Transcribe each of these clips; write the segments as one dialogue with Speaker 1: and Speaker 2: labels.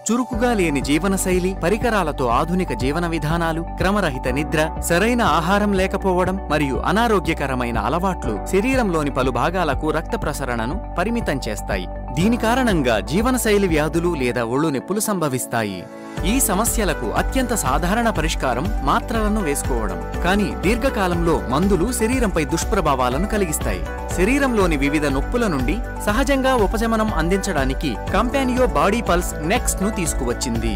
Speaker 1: చురుకుగా లేని జీవనశైలి పరికరాలతో ఆధునిక జీవన విధానాలు క్రమరహిత నిద్ర సరైన ఆహారం లేకపోవడం మరియు అనారోగ్యకరమైన అలవాట్లు శరీరంలోని పలు భాగాలకు రక్త ప్రసరణను పరిమితం చేస్తాయి దీని కారణంగా జీవనశైలి వ్యాధులు లేదా ఒళ్ళు నొప్పులు సంభవిస్తాయి ఈ సమస్యలకు అత్యంత సాధారణ పరిష్కారం మాత్రలను వేసుకోవడం కానీ దీర్ఘకాలంలో మందులు శరీరంపై దుష్ప్రభావాలను కలిగిస్తాయి శరీరంలోని వివిధ నొప్పుల నుండి సహజంగా ఉపశమనం అందించడానికి కంపానియో బాడీ పల్స్ నెక్స్ట్ ను తీసుకువచ్చింది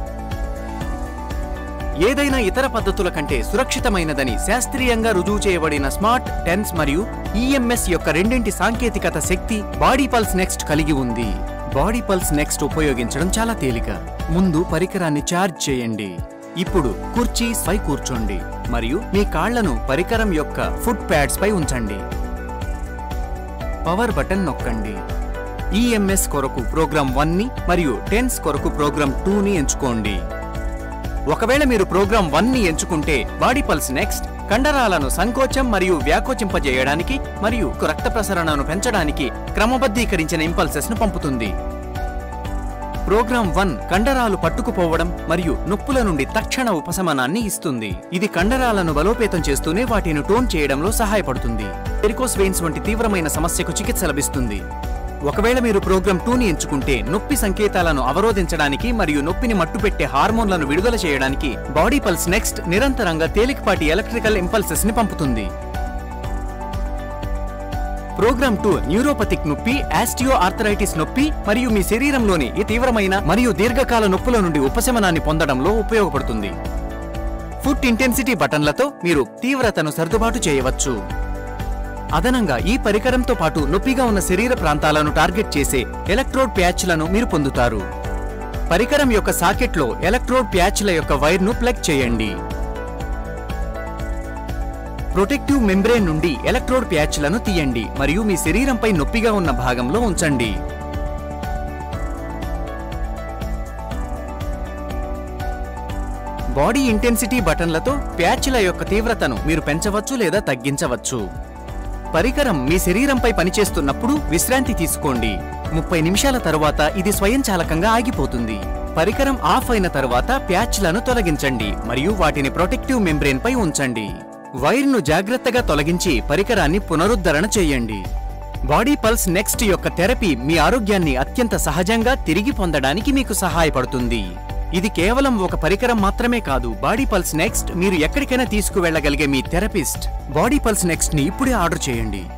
Speaker 1: ఏదైనా ఇతర పద్ధతుల కంటే సురక్షితమైనదని శాస్త్రీయంగా రుజువు చేయబడిన స్మార్ట్ టెన్స్ మరియు ఈఎంఎస్ యొక్క రెండింటి సాంకేతికత శక్తి బాడీ పల్స్ నెక్స్ట్ కలిగి ఉంది బాడీ పల్స్ నెక్స్ట్ ఉపయోగించడం చాలా తేలిక ముందు పరికరాన్ని ఛార్జ్ చేయండి ఇప్పుడు కుర్చీ పై కూర్చోండి మరియు మీ కాళ్లను పరికరం యొక్క ఫుట్ ప్యాడ్స్ పై ఉంచండి పవర్ బటన్ నొక్కండి ఈఎంఎస్ కొరకు ప్రోగ్రామ్ వన్ ని మరియు టెన్స్ కొరకు ప్రోగ్రామ్ టూ ని ఎంచుకోండి ఒకవేళ మీరు ప్రోగ్రామ్ వన్ ని ఎంచుకుంటే బాడీ పల్స్ నెక్స్ట్ కండరాలను సంకోచం మరియు వ్యాకోచింపజేయడానికి మరియు రక్త ప్రసరణను పెంచడానికి క్రమబద్ధీకరించిన ఇంపల్సెస్ ను పంపుతుంది ప్రోగ్రామ్ వన్ కండరాలు పట్టుకుపోవడం మరియు నొప్పుల నుండి తక్షణ ఉపశమనాన్ని ఇస్తుంది ఇది కండరాలను బలోపేతం చేస్తూనే వాటిని టోన్ చేయడంలో సహాయపడుతుంది వెరికోస్ వెయిన్స్ వంటి తీవ్రమైన సమస్యకు చికిత్స లభిస్తుంది ఒకవేళ మీరు ప్రోగ్రామ్ టూని ఎంచుకుంటే నొప్పి సంకేతాలను అవరోధించడానికి మరియు నొప్పిని మట్టుపెట్టే హార్మోన్లను విడుదల చేయడానికి బాడీ పల్స్ నెక్స్ట్ నిరంతరంగా తేలికపాటి ఎలక్ట్రికల్ ఇంపల్సెస్ ని పంపుతుంది ప్రోగ్రామ్ టూ న్యూరోపతిక్ నొప్పి ఆస్టియో ఆర్థరైటిస్ నొప్పి మరియు మీ శరీరంలోని ఈ తీవ్రమైన మరియు దీర్ఘకాల నొప్పుల నుండి ఉపశమనాన్ని పొందడంలో ఉపయోగపడుతుంది ఫుట్ ఇంటెన్సిటీ బటన్లతో మీరు తీవ్రతను సర్దుబాటు చేయవచ్చు అదనంగా ఈ పరికరంతో పాటు నొప్పిగా ఉన్న శరీర ప్రాంతాలను టార్గెట్ చేసే ఎలక్ట్రోడ్ ప్యాచ్లను మీరు పొందుతారు పరికరం యొక్క సాకెట్లో ఎలక్ట్రోడ్ ప్యాచ్ల యొక్క వైర్ను ప్లగ్ చేయండి ప్రొటెక్టివ్ మెంబ్రేన్ నుండి ఎలక్ట్రోడ్ ప్యాచ్లను తీయండి మరియు మీ శరీరంపై నొప్పిగా ఉన్న భాగంలో ఉంచండి బాడీ ఇంటెన్సిటీ బటన్లతో ప్యాచ్ల యొక్క తీవ్రతను మీరు పెంచవచ్చు లేదా తగ్గించవచ్చు పరికరం మీ శరీరంపై పనిచేస్తున్నప్పుడు విశ్రాంతి తీసుకోండి ముప్పై నిమిషాల తరువాత ఇది స్వయంచాలకంగా ఆగిపోతుంది పరికరం ఆఫ్ అయిన తరువాత ప్యాచ్లను తొలగించండి మరియు వాటిని ప్రొటెక్టివ్ మెంబ్రేన్ పై ఉంచండి వైర్ను జాగ్రత్తగా తొలగించి పరికరాన్ని పునరుద్ధరణ చేయండి బాడీ పల్స్ నెక్స్ట్ యొక్క థెరపీ మీ ఆరోగ్యాన్ని అత్యంత సహజంగా తిరిగి పొందడానికి మీకు సహాయపడుతుంది ఇది కేవలం ఒక పరికరం మాత్రమే కాదు బాడీ పల్స్ నెక్స్ట్ మీరు ఎక్కడికైనా తీసుకువెళ్ళగలిగే మీ థెరపిస్ట్ బాడీ పల్స్ నెక్స్ట్ ని ఇప్పుడే ఆర్డర్ చేయండి